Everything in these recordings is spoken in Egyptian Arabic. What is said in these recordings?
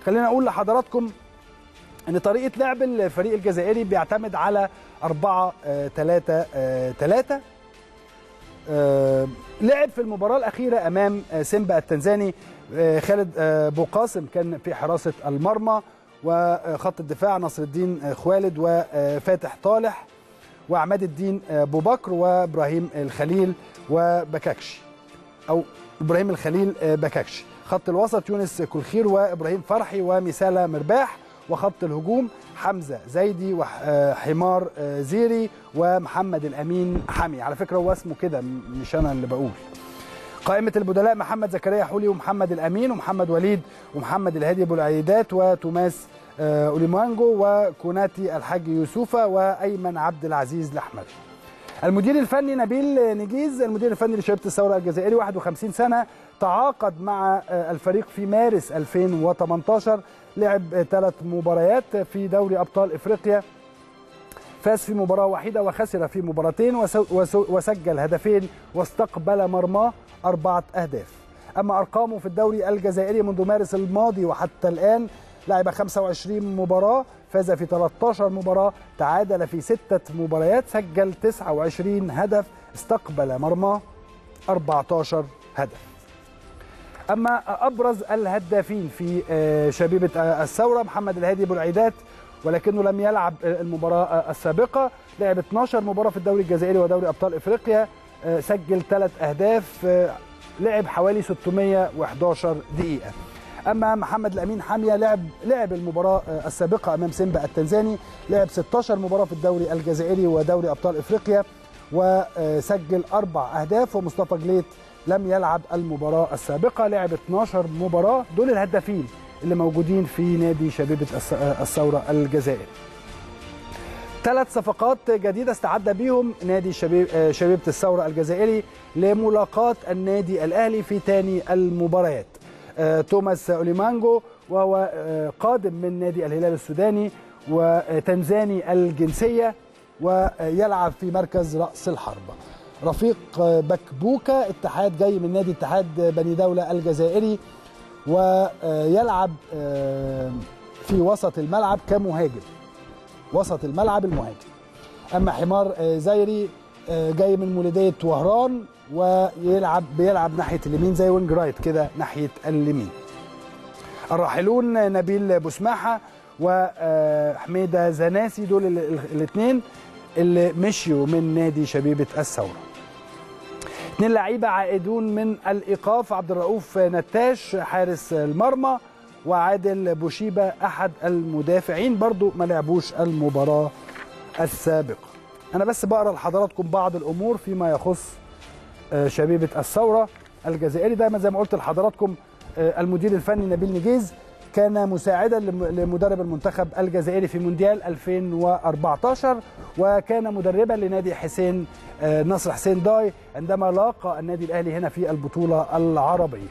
خلينا اقول لحضراتكم ان طريقه لعب الفريق الجزائري بيعتمد على 4 3 3 لعب في المباراه الاخيره امام آه، سيمبا التنزاني آه، خالد آه، بوقاسم كان في حراسه المرمى وخط الدفاع نصر الدين آه، خوالد وفاتح طالح وعماد الدين آه، ابو بكر وابراهيم الخليل وبكاكشي او ابراهيم الخليل آه، بكاكشي خط الوسط يونس كلخير وابراهيم فرحي ومساله مرباح وخط الهجوم حمزه زيدي وحمار زيري ومحمد الامين حمي على فكره هو اسمه كده م- مش انا اللي بقول قائمة البدلاء محمد زكريا حولي ومحمد الأمين ومحمد وليد ومحمد الهادي أبو العيدات وتوماس آه، أوليمانجو وكوناتي الحاج يوسفة وأيمن عبد العزيز الأحمد المدير الفني نبيل نجيز المدير الفني لشبيبة الثورة الجزائري 51 سنة تعاقد مع آه، الفريق في مارس 2018 لعب ثلاث مباريات في دوري أبطال إفريقيا فاز في مباراة واحدة وخسر في مباراتين وس- وس- وسجل هدفين واستقبل مرماه أربعة أهداف أما أرقامه في الدوري الجزائري منذ مارس الماضي وحتى الآن لعب 25 مباراة فاز في 13 مباراة تعادل في ستة مباريات سجل 29 هدف استقبل مرماه 14 هدف اما ابرز الهدافين في آه، شبيبه آه، الثوره محمد الهادي ابو العيدات ولكنه لم يلعب آه، المباراه آه، السابقه لعب 12 مباراه في الدوري الجزائري ودوري ابطال افريقيا آه، سجل ثلاث اهداف آه، لعب حوالي 611 دقيقه اما محمد الامين حاميه لعب لعب المباراه آه، السابقه امام سيمبا التنزاني لعب 16 مباراه في الدوري الجزائري ودوري ابطال افريقيا وسجل اربع اهداف ومصطفى جليت لم يلعب المباراه السابقه لعب 12 مباراه دول الهدافين اللي موجودين في نادي شبيبه الس- آه، الثوره الجزائري ثلاث صفقات جديده استعد بيهم نادي شبيب آه، شبيبه الثوره الجزائري لملاقاه النادي الاهلي في ثاني المباريات آه، توماس اوليمانجو وهو آه، قادم من نادي الهلال السوداني وتنزاني الجنسيه ويلعب في مركز راس الحربه رفيق آه، بكبوكا اتحاد جاي من نادي اتحاد بني دوله الجزائري ويلعب آه، في وسط الملعب كمهاجم وسط الملعب المهاجم اما حمار آه، زيري آه، جاي من مولوديه وهران ويلعب بيلعب ناحيه اليمين زي وينج رايت كده ناحيه اليمين الراحلون نبيل بوسماحه وحميده زناسي دول الاثنين اللي مشيوا من نادي شبيبه الثوره اثنين لعيبه عائدون من الايقاف عبد الرؤوف نتاش حارس المرمى وعادل بوشيبه احد المدافعين برضو ما لعبوش المباراه السابقه انا بس بقرا لحضراتكم بعض الامور فيما يخص آه، شبيبه الثوره الجزائري دايما زي ما قلت لحضراتكم آه، المدير الفني نبيل نجيز كان مساعدا لم- لمدرب المنتخب الجزائري في مونديال 2014 وكان مدربا لنادي حسين آه، نصر حسين داي عندما لاقى النادي الاهلي هنا في البطوله العربيه.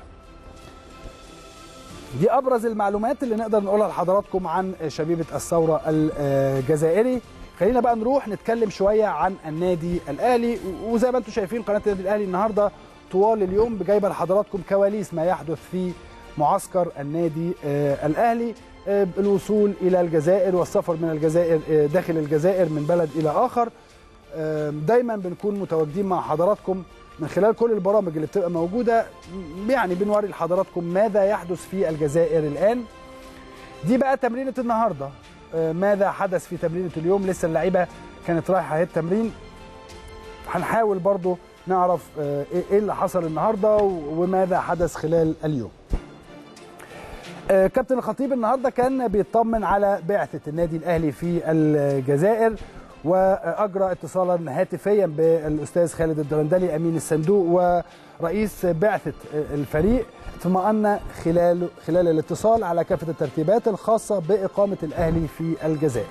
دي ابرز المعلومات اللي نقدر نقولها لحضراتكم عن شبيبه الثوره الجزائري خلينا بقى نروح نتكلم شويه عن النادي الاهلي وزي ما انتم شايفين قناه النادي الاهلي النهارده طوال اليوم جايبه لحضراتكم كواليس ما يحدث في معسكر النادي آه، الاهلي آه، الوصول الى الجزائر والسفر من الجزائر آه، داخل الجزائر من بلد الى اخر آه، دايما بنكون متواجدين مع حضراتكم من خلال كل البرامج اللي بتبقى موجوده م- يعني بنوري لحضراتكم ماذا يحدث في الجزائر الان دي بقى تمرينه النهارده آه، ماذا حدث في تمرينه اليوم لسه اللعيبه كانت رايحه اهي التمرين هنحاول برضو نعرف آه، ايه إيه اللي حصل النهارده و- وماذا حدث خلال اليوم آه، كابتن الخطيب النهارده كان بيطمن على بعثه النادي الاهلي في الجزائر واجرى اتصالا هاتفيا بالاستاذ خالد الدرندلي امين الصندوق ورئيس بعثه الفريق اطمأن خلال خلال الاتصال على كافه الترتيبات الخاصه باقامه الاهلي في الجزائر.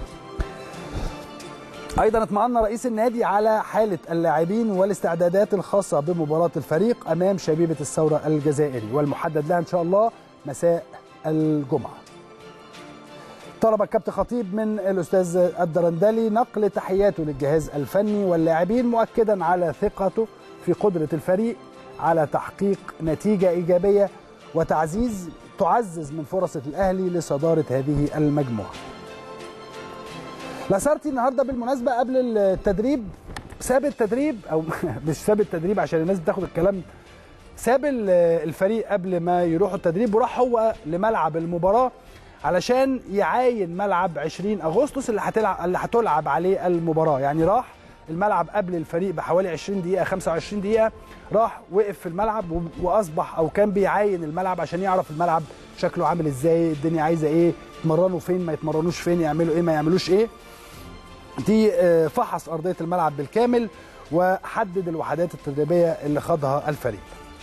ايضا اطمأن رئيس النادي على حاله اللاعبين والاستعدادات الخاصه بمباراه الفريق امام شبيبه الثوره الجزائري والمحدد لها ان شاء الله مساء الجمعه. طلب الكابتن خطيب من الاستاذ الدرندلي نقل تحياته للجهاز الفني واللاعبين مؤكدا على ثقته في قدره الفريق على تحقيق نتيجه ايجابيه وتعزيز تعزز من فرص الاهلي لصداره هذه المجموعه لاسارتي النهارده بالمناسبه قبل التدريب ساب التدريب او مش ساب التدريب عشان الناس بتاخد الكلام ساب الفريق قبل ما يروحوا التدريب وراح هو لملعب المباراه علشان يعاين ملعب 20 اغسطس اللي هتلعب اللي هتلعب عليه المباراه يعني راح الملعب قبل الفريق بحوالي 20 دقيقه 25 دقيقه راح وقف في الملعب واصبح او كان بيعاين الملعب عشان يعرف الملعب شكله عامل ازاي الدنيا عايزه ايه يتمرنوا فين ما يتمرنوش فين يعملوا ايه ما يعملوش ايه دي فحص ارضيه الملعب بالكامل وحدد الوحدات التدريبيه اللي خاضها الفريق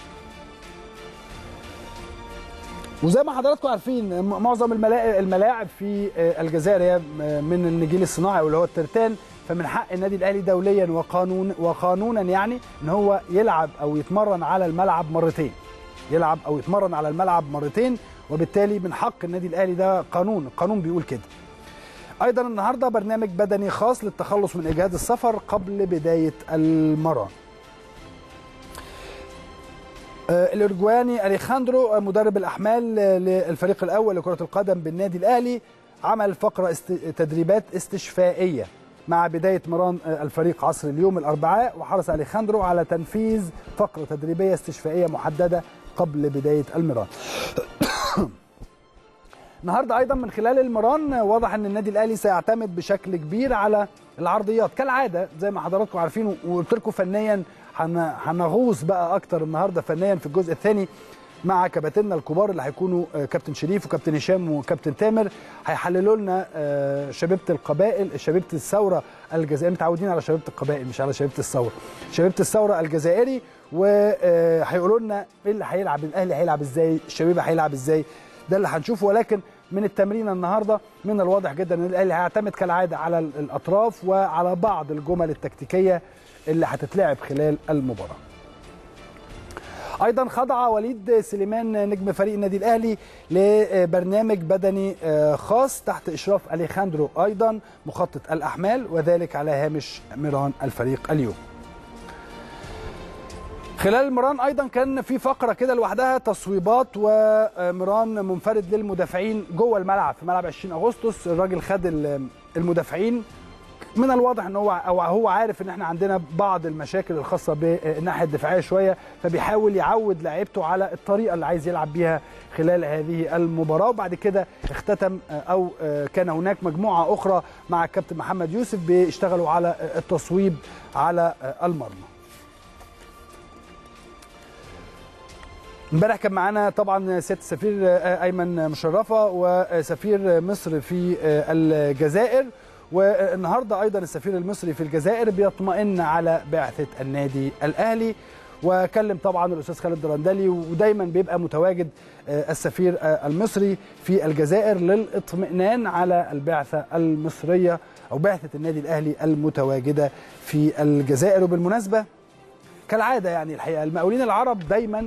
وزي ما حضراتكم عارفين معظم الملاعب في الجزائر هي من النجيل الصناعي واللي هو الترتان فمن حق النادي الاهلي دوليا وقانون وقانونا يعني ان هو يلعب او يتمرن على الملعب مرتين يلعب او يتمرن على الملعب مرتين وبالتالي من حق النادي الاهلي ده قانون القانون بيقول كده ايضا النهارده برنامج بدني خاص للتخلص من اجهاد السفر قبل بدايه المران الارجواني اليخاندرو مدرب الاحمال للفريق الاول لكره القدم بالنادي الاهلي عمل فقره است... تدريبات استشفائيه مع بدايه مران الفريق عصر اليوم الاربعاء وحرص اليخاندرو على تنفيذ فقره تدريبيه استشفائيه محدده قبل بدايه المران النهارده ايضا من خلال المران واضح ان النادي الاهلي سيعتمد بشكل كبير على العرضيات كالعاده زي ما حضراتكم عارفين وقلت لكم فنيا هنغوص بقى اكتر النهارده فنيا في الجزء الثاني مع كباتننا الكبار اللي هيكونوا كابتن شريف وكابتن هشام وكابتن تامر هيحللوا لنا شبيبه القبائل شبيبه الثوره الجزائريه متعودين على شبيبه القبائل مش على شبيبه الثوره شبيبه الثوره الجزائري وهيقولوا لنا ايه اللي هيلعب الاهلي هيلعب ازاي الشبيبه هيلعب ازاي ده اللي هنشوفه ولكن من التمرين النهارده من الواضح جدا ان الاهلي هيعتمد كالعاده على الاطراف وعلى بعض الجمل التكتيكيه اللي هتتلعب خلال المباراه. ايضا خضع وليد سليمان نجم فريق النادي الاهلي لبرنامج بدني خاص تحت اشراف اليخاندرو ايضا مخطط الاحمال وذلك على هامش مران الفريق اليوم. خلال المران ايضا كان في فقره كده لوحدها تصويبات ومران منفرد للمدافعين جوه الملعب في ملعب 20 اغسطس الراجل خد المدافعين من الواضح ان هو او هو عارف ان احنا عندنا بعض المشاكل الخاصه بالناحيه الدفاعيه شويه فبيحاول يعود لعيبته على الطريقه اللي عايز يلعب بيها خلال هذه المباراه وبعد كده اختتم او كان هناك مجموعه اخرى مع الكابتن محمد يوسف بيشتغلوا على التصويب على المرمى امبارح كان معانا طبعا سياده السفير ايمن مشرفه وسفير مصر في الجزائر والنهارده ايضا السفير المصري في الجزائر بيطمئن على بعثه النادي الاهلي وكلم طبعا الاستاذ خالد درندلي ودايما بيبقى متواجد السفير المصري في الجزائر للاطمئنان على البعثه المصريه او بعثه النادي الاهلي المتواجده في الجزائر وبالمناسبه كالعاده يعني الحقيقه المقاولين العرب دايما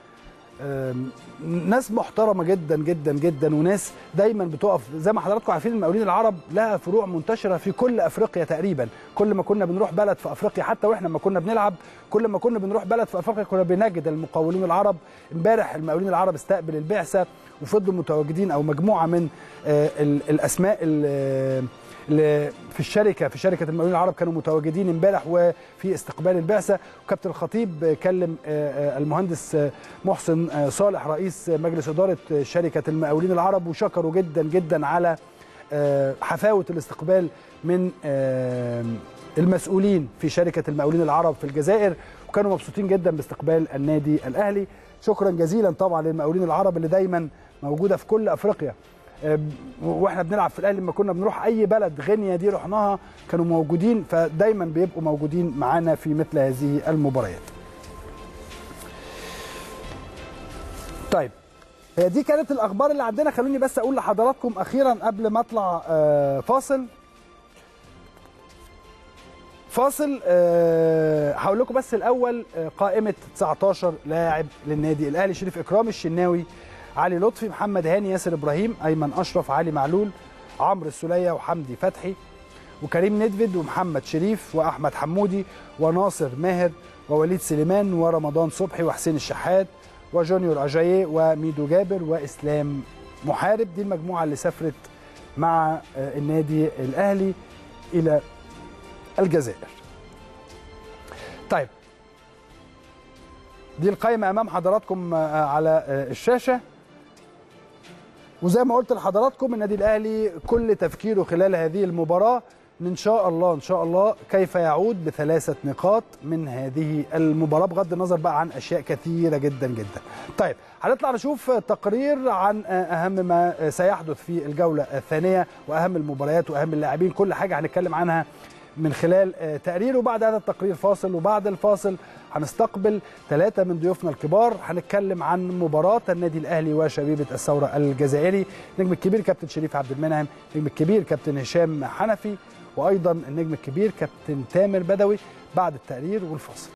ناس محترمه جدا جدا جدا وناس دايما بتقف زي ما حضراتكم عارفين المقاولين العرب لها فروع منتشره في كل افريقيا تقريبا كل ما كنا بنروح بلد في افريقيا حتى واحنا ما كنا بنلعب كل ما كنا بنروح بلد في افريقيا كنا بنجد المقاولين العرب امبارح المقاولين العرب استقبل البعثه وفضلوا متواجدين او مجموعه من الاسماء اللي في الشركه في شركه المقاولين العرب كانوا متواجدين امبارح وفي استقبال البعثه وكابتن الخطيب كلم المهندس محسن صالح رئيس مجلس اداره شركه المقاولين العرب وشكروا جدا جدا على حفاوه الاستقبال من المسؤولين في شركه المقاولين العرب في الجزائر وكانوا مبسوطين جدا باستقبال النادي الاهلي شكرا جزيلا طبعا للمقاولين العرب اللي دايما موجوده في كل افريقيا واحنا بنلعب في الاهلي لما كنا بنروح اي بلد غينيا دي رحناها كانوا موجودين فدايما بيبقوا موجودين معانا في مثل هذه المباريات. طيب هي دي كانت الاخبار اللي عندنا خلوني بس اقول لحضراتكم اخيرا قبل ما اطلع فاصل فاصل هقول لكم بس الاول قائمه 19 لاعب للنادي الاهلي شريف اكرامي الشناوي علي لطفي محمد هاني ياسر ابراهيم ايمن اشرف علي معلول عمرو السوليه وحمدي فتحي وكريم ندفد ومحمد شريف واحمد حمودي وناصر ماهر ووليد سليمان ورمضان صبحي وحسين الشحات وجونيور اجاييه وميدو جابر واسلام محارب دي المجموعه اللي سافرت مع النادي الاهلي الى الجزائر طيب دي القائمه امام حضراتكم على الشاشه وزي ما قلت لحضراتكم النادي الاهلي كل تفكيره خلال هذه المباراه ان شاء الله ان شاء الله كيف يعود بثلاثه نقاط من هذه المباراه بغض النظر بقى عن اشياء كثيره جدا جدا. طيب هنطلع نشوف تقرير عن اهم ما سيحدث في الجوله الثانيه واهم المباريات واهم اللاعبين كل حاجه هنتكلم عنها من خلال تقرير وبعد هذا التقرير فاصل وبعد الفاصل هنستقبل ثلاثة من ضيوفنا الكبار هنتكلم عن مباراة النادي الأهلي وشبيبة الثورة الجزائري النجم الكبير كابتن شريف عبد المنعم النجم الكبير كابتن هشام حنفي وأيضا النجم الكبير كابتن تامر بدوي بعد التقرير والفاصل